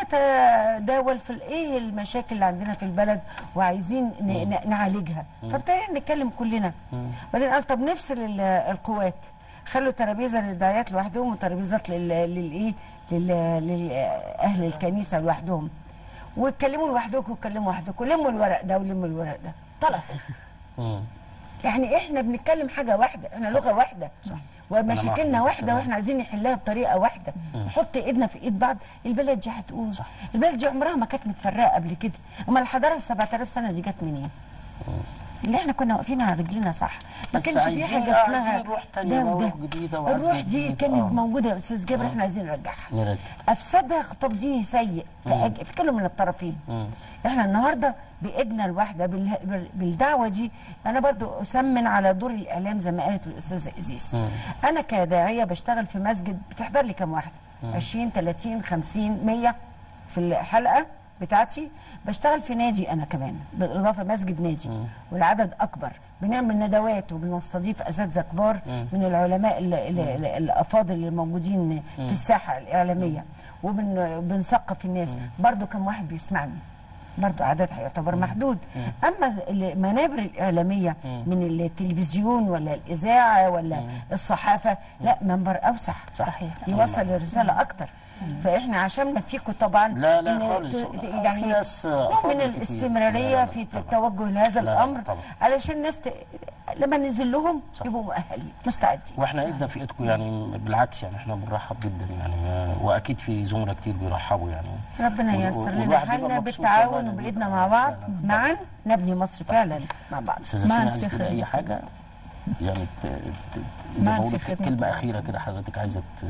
ونتداول في ال- ايه المشاكل اللي عندنا في البلد وعايزين ن- ن- نعالجها فابتدينا نتكلم كلنا بعدين قال طب نفصل ال- القوات خلوا ترابيزه للداعيات لوحدهم وترابيزات لل- للايه لل- لاهل الكنيسه لوحدهم واتكلموا لوحدكم واتكلموا لوحدكم لموا الورق ده ولموا الورق ده طلع مم. يعني احنا بنتكلم حاجه واحده احنا لغه واحده ومشاكلنا واحد. واحده واحنا عايزين نحلها بطريقه واحده نحط ايدنا في ايد بعض البلد دي هتقوم البلد دي عمرها ما كانت متفرقه قبل كده اما الحضاره ال 7000 سنه دي جت منين؟ اللي احنا كنا واقفين على رجلينا صح ما بس كانش في عايزين- حاجه عايزين اسمها روح تانية، ده وده روح جديدة وعزم الروح دي جديد. كانت آه. موجوده يا استاذ جابر احنا عايزين نرجعها نرجع. افسدها خطاب ديني سيء في, أج... في كل من الطرفين احنا النهارده بايدنا الواحده بال... بال- بالدعوه دي انا برضو اسمن على دور الاعلام زي ما قالت الاستاذه ازيس انا كداعيه بشتغل في مسجد بتحضر لي كام واحده 20 30 50 100 في الحلقه بتاعتي بشتغل في نادي انا كمان بالاضافه مسجد نادي والعدد اكبر بنعمل ندوات وبنستضيف اساتذه كبار من العلماء ال- ال- ال- الافاضل اللي موجودين في الساحه الاعلاميه وبنثقف الناس برضو كم واحد بيسمعني برضو عددها يعتبر محدود اما المنابر الاعلاميه من التلفزيون ولا الاذاعه ولا الصحافه لا منبر اوسع صحيح. يوصل الرساله اكتر فاحنا عشان نفيكوا طبعا لا لا إن خالص. ت- في يعني ناس نوع أفاضل من كتير. الاستمراريه لا، لا، في طبعا. التوجه لهذا لا، لا، الامر طبعا. علشان الناس ت... لما ننزل لهم يبقوا مؤهلين مستعدين واحنا ايدنا في ايدكم يعني بالعكس يعني احنا بنرحب جدا يعني آه، واكيد في زملاء كتير بيرحبوا يعني ربنا وال- ييسر لنا والواحد بيبقى حالنا مبسوط بالتعاون طبعاً. وبايدنا مع بعض لا، لا، معا نبني مصر فعلا مع بعض استاذه مع سينا عايز الفخر. تقول اي حاجه يعني ت- ت- زي مع ما بقول الفخر. كلمه اخيره كده حضرتك عايزه ت-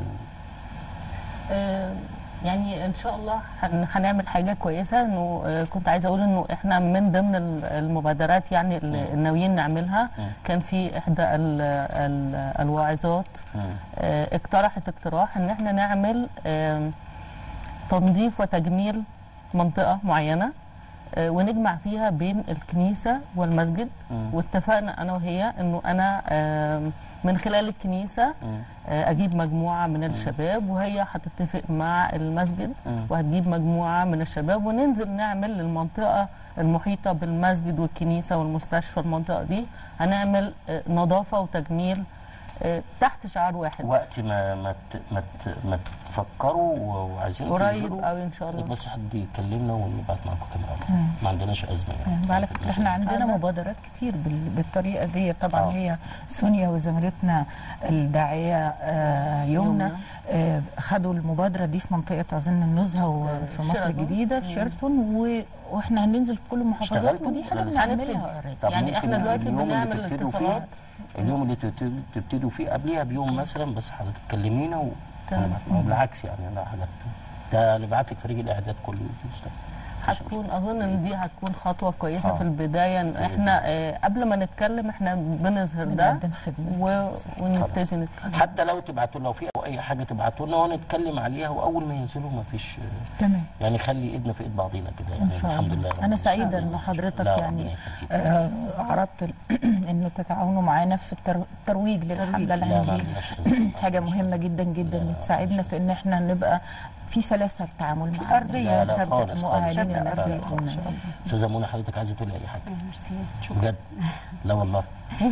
آه، يعني ان شاء الله هن- هنعمل حاجه كويسه انه آه، كنت عايزه اقول انه احنا من ضمن ال- المبادرات يعني اللي ناويين نعملها كان في احدى ال- ال- الواعظات آه، اقترحت اقتراح ان احنا نعمل آم، تنظيف وتجميل منطقه معينه آه، ونجمع فيها بين الكنيسه والمسجد واتفقنا انا وهي انه انا آم، من خلال الكنيسه آه، اجيب مجموعه من الشباب وهي هتتفق مع المسجد وهتجيب مجموعه من الشباب وننزل نعمل للمنطقه المحيطه بالمسجد والكنيسه والمستشفى المنطقه دي هنعمل آه، نظافه وتجميل آه، تحت شعار واحد وقت ما ما ت- ما ت- ما تفكروا و- وعايزين قريب تنزلوا، قوي ان شاء الله بس حد يكلمنا ونبعت معاكم كاميرا ما عندناش ازمه يعني وعلى فكره احنا عندنا مبادرات كتير بال- بالطريقه دي طبعا آه. هي سونيا وزميلتنا الداعيه آه، يمنى آه، خدوا المبادره دي في منطقه اظن النزهه وفي مصر شيراتون. الجديده في شيراتون و- واحنا هننزل في كل المحافظات اشتغلتوا ودي حاجه ولا لسه؟ بنعملها already. طب يعني ممكن إحنا دلوقتي اليوم اللي بنعمل تبتدوا فيه- اتصالات. اليوم اللي تبتدوا تبتدوا فيه قبليها بيوم مثلا بس حضرتك تكلمينا و تمام. ونبعت- ما هو بالعكس يعني انا حاجات ده نبعت لك فريق الاعداد كله يشتغل مفيش هتكون اظن ان دي هتكون خطوه كويسه آه. في البدايه إن احنا آه، قبل ما نتكلم احنا بنظهر ده بنقدم خدمه و... ونبتدي نتكلم حتى لو تبعتوا لو في اي حاجه تبعتوا لنا ونتكلم عليها واول ما ينزلوا ما فيش تمام يعني خلي ايدنا في ايد بعضينا كده يعني ان شاء الحمد الله لله رب انا سعيده العالمين. ان حضرتك لا، ربنا يعني يخليك. آه، عرضت ال- انه تتعاونوا معانا في الترو- الترويج للحمله لا، ما الهندي عندناش أزمة. حاجه مهمه جدا جدا بتساعدنا في ان احنا نبقى في سلاسه تعامل مع أرضية لا لا تبدأ خالص خالص مؤهلين لا، الناس لا، اللي لا، يكونوا خالص. استاذه منى حضرتك عايزه تقولي اي حاجه ميرسي بجد لا والله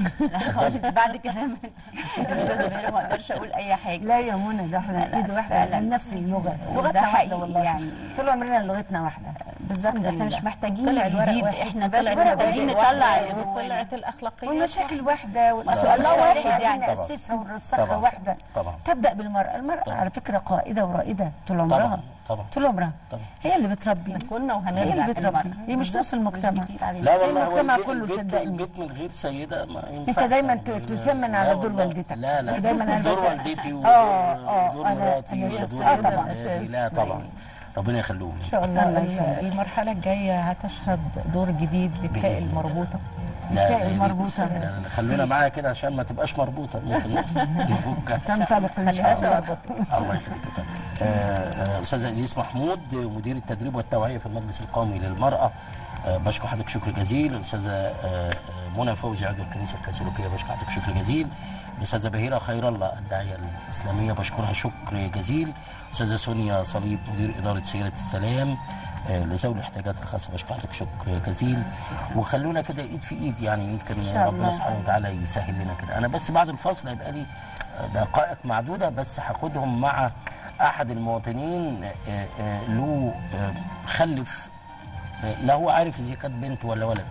خالص بعد كلام الاستاذه ميرا ما اقدرش اقول اي حاجه لا يا منى ده احنا ايد واحده فعلا. من نفس اللغه ده لغتنا واحده حقيقي والله يعني. طول عمرنا لغتنا واحده بالظبط احنا مش محتاجين طلع الورق جديد واحد احنا بس طلع محتاجين المبادئ نطلع واحد، اللي جوانا. وطلعت الاخلاقيات والمشاكل واحده أصل والله الله واحد واحد يعني يعني. نأسسها ونرسخها طبعاً. واحده طبعاً. تبدا بالمراه المراه على فكره قائده ورائده طول عمرها طبعاً. طول عمرها طبعاً. هي اللي بتربي احنا كنا هي وهنرجع اللي بتربي هي مش نص المجتمع كتير علينا. لا والله هو المجتمع البيت- كله البيت- صدقني. البيت من غير سيده ما انت ينفعش دايما يعني. ت- لا تثمن على دور والله. والدتك لا لا دايما انا دور بشا- والدتي ودور اه اه دور انا مراتي انا ودور شخصيا طبعا أولادي. لا طبعا ربنا يخليهم ان شاء الله الله ال- يخليك. المرحله الجايه هتشهد دور جديد للتاء بإذن الله. المربوطه لا التاء يا ريت. المربوطة. لا، لا، خلونا معاها كده عشان ما تبقاش مربوطه ممكن نفكها تنطلق ان شاء الله الله يخليك يا فندم. آه، آه، استاذ عزيز محمود مدير التدريب والتوعيه في المجلس القومي للمراه آه، بشكر حضرتك شكر جزيل الاستاذه آه، آه، منى فوزي عضو الكنيسه الكاثوليكيه بشكر حضرتك شكر جزيل الاستاذه بهيره خير الله الداعيه الاسلاميه بشكرها شكر جزيل استاذه سونيا صليب مدير اداره سيره السلام آه، لذوي الاحتياجات الخاصه بشكر حضرتك شكر جزيل وخلونا كده ايد في ايد يعني يمكن شاء ربنا الله. سبحانه وتعالى يسهل لنا كده انا بس بعد الفصل هيبقى لي دقائق معدوده بس هاخدهم مع احد المواطنين آه، آه، له آه، خلف آه، لا هو عارف اذا كانت بنت ولا ولد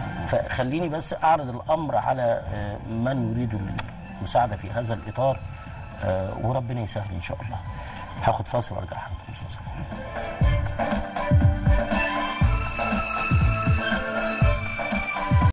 فخليني بس اعرض الامر على آه، من يريد المساعده في هذا الاطار آه، وربنا يسهل ان شاء الله هاخد فاصل وارجع لحضرتك